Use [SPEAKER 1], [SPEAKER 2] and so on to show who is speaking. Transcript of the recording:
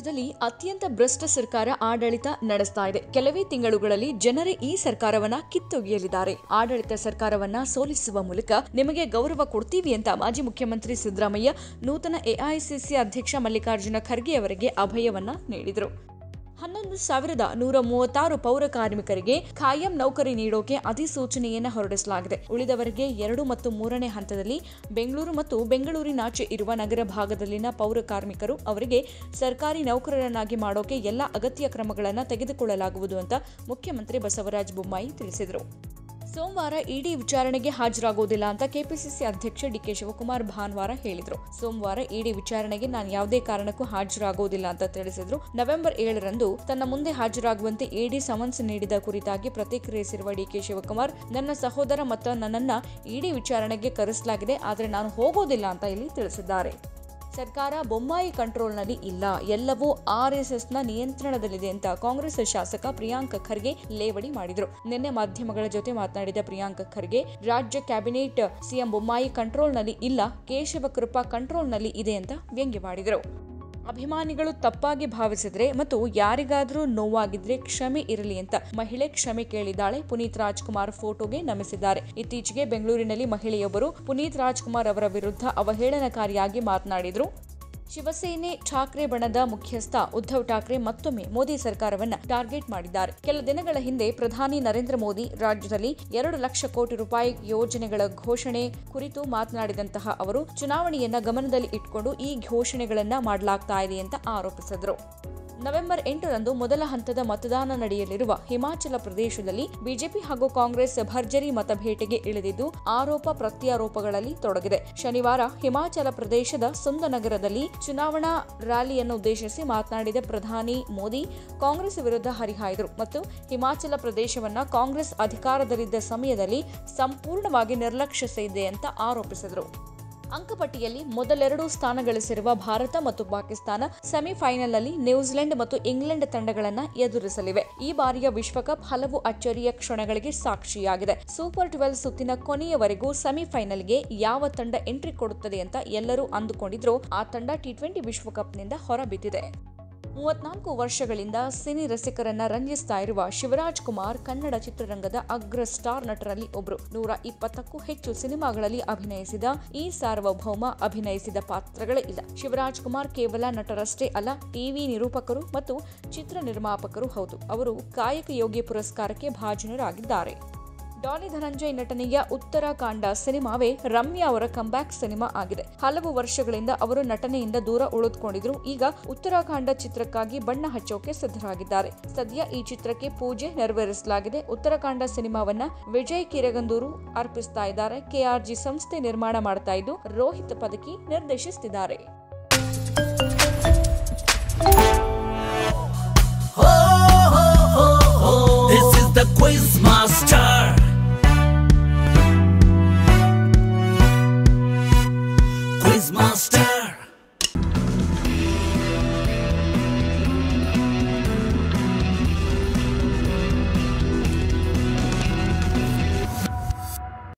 [SPEAKER 1] ರಾಜ್ಯದಲ್ಲಿ ಅತ್ಯಂತ ಭ್ರಷ್ಟ ಸರ್ಕಾರ ಆಡಳಿತ ನಡೆಸ್ತಾ ಇದೆ ಕೆಲವೇ ತಿಂಗಳುಗಳಲ್ಲಿ ಜನರೇ ಈ ಸರ್ಕಾರವನ್ನ ಕಿತ್ತೊಗೆಯಲಿದ್ದಾರೆ ಆಡಳಿತ ಸರ್ಕಾರವನ್ನ ಸೋಲಿಸುವ ಮೂಲಕ ನಿಮಗೆ ಗೌರವ ಕೊಡ್ತೀವಿ ಅಂತ ಮಾಜಿ ಮುಖ್ಯಮಂತ್ರಿ ಸಿದ್ದರಾಮಯ್ಯ ನೂತನ ಎಐಸಿಸಿ ಅಧ್ಯಕ್ಷ ಮಲ್ಲಿಕಾರ್ಜುನ ಖರ್ಗೆ ಅವರಿಗೆ ಅಭಯವನ್ನ ನೀಡಿದರು ಹನ್ನೊಂದು ಸಾವಿರದ ನೂರ ಮೂವತ್ತಾರು ಪೌರ ಕಾರ್ಮಿಕರಿಗೆ ಖಾಯಂ ನೌಕರಿ ನೀಡೋಕೆ ಅಧಿಸೂಚನೆಯನ್ನು ಹೊರಡಿಸಲಾಗಿದೆ ಉಳಿದವರಿಗೆ ಎರಡು ಮತ್ತು ಮೂರನೇ ಹಂತದಲ್ಲಿ ಬೆಂಗಳೂರು ಮತ್ತು ಬೆಂಗಳೂರಿನಾಚೆ ಇರುವ ನಗರ ಭಾಗದಲ್ಲಿನ ಪೌರ ಕಾರ್ಮಿಕರು ಅವರಿಗೆ ಸರ್ಕಾರಿ ನೌಕರರನ್ನಾಗಿ ಮಾಡೋಕೆ ಎಲ್ಲ ಅಗತ್ಯ ಕ್ರಮಗಳನ್ನು ತೆಗೆದುಕೊಳ್ಳಲಾಗುವುದು ಅಂತ ಮುಖ್ಯಮಂತ್ರಿ ಬಸವರಾಜ ಬೊಮ್ಮಾಯಿ ತಿಳಿಸಿದರು ಸೋಮವಾರ ಇಡಿ ವಿಚಾರಣೆಗೆ ಹಾಜರಾಗುವುದಿಲ್ಲ ಅಂತ ಕೆಪಿಸಿಸಿ ಅಧ್ಯಕ್ಷ ಡಿಕೆ ಶಿವಕುಮಾರ್ ಭಾನುವಾರ ಹೇಳಿದರು ಸೋಮವಾರ ಇಡಿ ವಿಚಾರಣೆಗೆ ನಾನು ಯಾವುದೇ ಕಾರಣಕ್ಕೂ ಹಾಜರಾಗುವುದಿಲ್ಲ ಅಂತ ತಿಳಿಸಿದ್ರು ನವೆಂಬರ್ ಏಳರಂದು ತನ್ನ ಮುಂದೆ ಹಾಜರಾಗುವಂತೆ ಇಡಿ ಸಮನ್ಸ್ ನೀಡಿದ ಕುರಿತಾಗಿ ಪ್ರತಿಕ್ರಿಯಿಸಿರುವ ಡಿಕೆ ಶಿವಕುಮಾರ್ ನನ್ನ ಸಹೋದರ ಮತ್ತು ನನ್ನನ್ನ ಇಡಿ ವಿಚಾರಣೆಗೆ ಕರೆಸಲಾಗಿದೆ ಆದರೆ ನಾನು ಹೋಗೋದಿಲ್ಲ ಅಂತ ಇಲ್ಲಿ ತಿಳಿಸಿದ್ದಾರೆ ಸರ್ಕಾರ ಬೊಮ್ಮಾಯಿ ಕಂಟ್ರೋಲ್ನಲ್ಲಿ ಇಲ್ಲ ಎಲ್ಲವೂ ಆರ್ಎಸ್ಎಸ್ನ ನಿಯಂತ್ರಣದಲ್ಲಿದೆ ಅಂತ ಕಾಂಗ್ರೆಸ್ ಶಾಸಕ ಪ್ರಿಯಾಂಕ್ ಖರ್ಗೆ ಲೇವಡಿ ಮಾಡಿದರು ನಿನ್ನೆ ಮಾಧ್ಯಮಗಳ ಜೊತೆ ಮಾತನಾಡಿದ ಪ್ರಿಯಾಂಕ್ ಖರ್ಗೆ ರಾಜ್ಯ ಕ್ಯಾಬಿನೆಟ್ ಸಿಎಂ ಬೊಮ್ಮಾಯಿ ಕಂಟ್ರೋಲ್ನಲ್ಲಿ ಇಲ್ಲ ಕೇಶವ ಕೃಪಾ ಕಂಟ್ರೋಲ್ನಲ್ಲಿ ಇದೆ ಅಂತ ವ್ಯಂಗ್ಯವಾಡಿದರು ಅಭಿಮಾನಿಗಳು ತಪ್ಪಾಗಿ ಭಾವಿಸಿದ್ರೆ ಮತ್ತು ಯಾರಿಗಾದರೂ ನೋವಾಗಿದ್ರೆ ಕ್ಷಮೆ ಇರಲಿ ಅಂತ ಮಹಿಳೆ ಕ್ಷಮೆ ಕೇಳಿದ್ದಾಳೆ ಪುನೀತ್ ರಾಜ್ಕುಮಾರ್ ಫೋಟೋಗೆ ನಮಿಸಿದ್ದಾರೆ ಇತ್ತೀಚೆಗೆ ಬೆಂಗಳೂರಿನಲ್ಲಿ ಮಹಿಳೆಯೊಬ್ಬರು ಪುನೀತ್ ರಾಜ್ಕುಮಾರ್ ಅವರ ವಿರುದ್ಧ ಅವಹೇಳನಕಾರಿಯಾಗಿ ಮಾತನಾಡಿದ್ರು ಶಿವಸೇನೆ ಠಾಕ್ರೆ ಬಣದ ಮುಖ್ಯಸ್ಥ ಉದ್ಧವ್ ಠಾಕ್ರೆ ಮತ್ತೊಮ್ಮೆ ಮೋದಿ ಸರ್ಕಾರವನ್ನ ಟಾರ್ಗೆಟ್ ಮಾಡಿದ್ದಾರೆ ಕೆಲ ದಿನಗಳ ಹಿಂದೆ ಪ್ರಧಾನಿ ನರೇಂದ್ರ ಮೋದಿ ರಾಜ್ಯದಲ್ಲಿ ಎರಡು ಲಕ್ಷ ಕೋಟಿ ರೂಪಾಯಿ ಯೋಜನೆಗಳ ಘೋಷಣೆ ಕುರಿತು ಮಾತನಾಡಿದಂತಹ ಅವರು ಚುನಾವಣೆಯನ್ನ ಗಮನದಲ್ಲಿ ಇಟ್ಕೊಂಡು ಈ ಘೋಷಣೆಗಳನ್ನ ಮಾಡಲಾಗ್ತಾ ಇದೆ ಅಂತ ಆರೋಪಿಸಿದರು ನವೆಂಬರ್ ಎಂಟರಂದು ಮೊದಲ ಹಂತದ ಮತದಾನ ನಡೆಯಲಿರುವ ಹಿಮಾಚಲ ಪ್ರದೇಶದಲ್ಲಿ ಬಿಜೆಪಿ ಹಾಗೂ ಕಾಂಗ್ರೆಸ್ ಭರ್ಜರಿ ಮತಭೇಟೆಗೆ ಇಳಿದಿದ್ದು ಆರೋಪ ಪ್ರತ್ಯಾರೋಪಗಳಲ್ಲಿ ತೊಡಗಿದೆ ಶನಿವಾರ ಹಿಮಾಚಲ ಪ್ರದೇಶದ ಸುಂದನಗರದಲ್ಲಿ ಚುನಾವಣಾ ರ್ಯಾಲಿಯನ್ನು ಉದ್ದೇಶಿಸಿ ಮಾತನಾಡಿದ ಪ್ರಧಾನಿ ಮೋದಿ ಕಾಂಗ್ರೆಸ್ ವಿರುದ್ಧ ಹರಿಹಾಯ್ದರು ಮತ್ತು ಹಿಮಾಚಲ ಪ್ರದೇಶವನ್ನ ಕಾಂಗ್ರೆಸ್ ಅಧಿಕಾರದಲ್ಲಿದ್ದ ಸಮಯದಲ್ಲಿ ಸಂಪೂರ್ಣವಾಗಿ ನಿರ್ಲಕ್ಷಿಸಿದೆ ಅಂತ ಆರೋಪಿಸಿದರು ಅಂಕಪಟ್ಟಿಯಲ್ಲಿ ಮೊದಲೆರಡು ಸ್ಥಾನ ಗಳಿಸಿರುವ ಭಾರತ ಮತ್ತು ಪಾಕಿಸ್ತಾನ ಸೆಮಿಫೈನಲ್ನಲ್ಲಿ ನ್ಯೂಜಿಲೆಂಡ್ ಮತ್ತು ಇಂಗ್ಲೆಂಡ್ ತಂಡಗಳನ್ನು ಎದುರಿಸಲಿವೆ ಈ ಬಾರಿಯ ವಿಶ್ವಕಪ್ ಹಲವು ಅಚ್ಚರಿಯ ಕ್ಷಣಗಳಿಗೆ ಸಾಕ್ಷಿಯಾಗಿದೆ ಸೂಪರ್ ಟ್ವೆಲ್ ಸುತ್ತಿನ ಕೊನೆಯವರೆಗೂ ಸೆಮಿಫೈನಲ್ಗೆ ಯಾವ ತಂಡ ಎಂಟ್ರಿ ಕೊಡುತ್ತದೆ ಅಂತ ಎಲ್ಲರೂ ಅಂದುಕೊಂಡಿದ್ರು ಆ ತಂಡ ಟಿ ಟ್ವೆಂಟಿ ವಿಶ್ವಕಪ್ನಿಂದ ಹೊರಬಿದ್ದಿದೆ ಮೂವತ್ನಾಲ್ಕು ವರ್ಷಗಳಿಂದ ಸಿನಿ ರಸಿಕರನ್ನ ರಂಜಿಸ್ತಾ ಇರುವ ಶಿವರಾಜ್ ಕುಮಾರ್ ಕನ್ನಡ ಚಿತ್ರರಂಗದ ಅಗ್ರ ಸ್ಟಾರ್ ನಟರಲ್ಲಿ ಒಬ್ರು ನೂರ ಇಪ್ಪತ್ತಕ್ಕೂ ಹೆಚ್ಚು ಸಿನಿಮಾಗಳಲ್ಲಿ ಅಭಿನಯಿಸಿದ ಈ ಸಾರ್ವಭೌಮ ಅಭಿನಯಿಸಿದ ಪಾತ್ರಗಳೇ ಇಲ್ಲ ಶಿವರಾಜ್ ಕುಮಾರ್ ಕೇವಲ ನಟರಷ್ಟೇ ಅಲ್ಲ ಟಿವಿ ನಿರೂಪಕರು ಮತ್ತು ಚಿತ್ರ ನಿರ್ಮಾಪಕರು ಹೌದು ಅವರು ಕಾಯಕ ಯೋಗಿ ಪುರಸ್ಕಾರಕ್ಕೆ ಭಾಜನರಾಗಿದ್ದಾರೆ ಡಾಲಿ ಧನಂಜಯ್ ನಟನೆಯ ಉತ್ತರಾಖಂಡ ಸಿನಿಮಾವೇ ರಮ್ಯಾ ಅವರ ಕಂಬ್ಯಾಕ್ ಸಿನಿಮಾ ಆಗಿದೆ ಹಲವು ವರ್ಷಗಳಿಂದ ಅವರು ನಟನೆಯಿಂದ ದೂರ ಉಳಿದುಕೊಂಡಿದ್ರು ಈಗ ಉತ್ತರಾಖಂಡ ಚಿತ್ರಕ್ಕಾಗಿ ಬಣ್ಣ ಹಚ್ಚೋಕೆ ಸಿದ್ಧರಾಗಿದ್ದಾರೆ ಸದ್ಯ ಈ ಚಿತ್ರಕ್ಕೆ ಪೂಜೆ ನೆರವೇರಿಸಲಾಗಿದೆ ಉತ್ತರಾಖಂಡ ಸಿನಿಮಾವನ್ನ ವಿಜಯ್ ಕಿರಗಂದೂರು ಅರ್ಪಿಸ್ತಾ ಇದ್ದಾರೆ ಕೆಆರ್ಜಿ ಸಂಸ್ಥೆ ನಿರ್ಮಾಣ ಮಾಡ್ತಾ ಇದ್ದು Rohit ಪದಕಿ ನಿರ್ದೇಶಿಸುತ್ತಿದ್ದಾರೆ
[SPEAKER 2] This is the quiz master. Quiz master.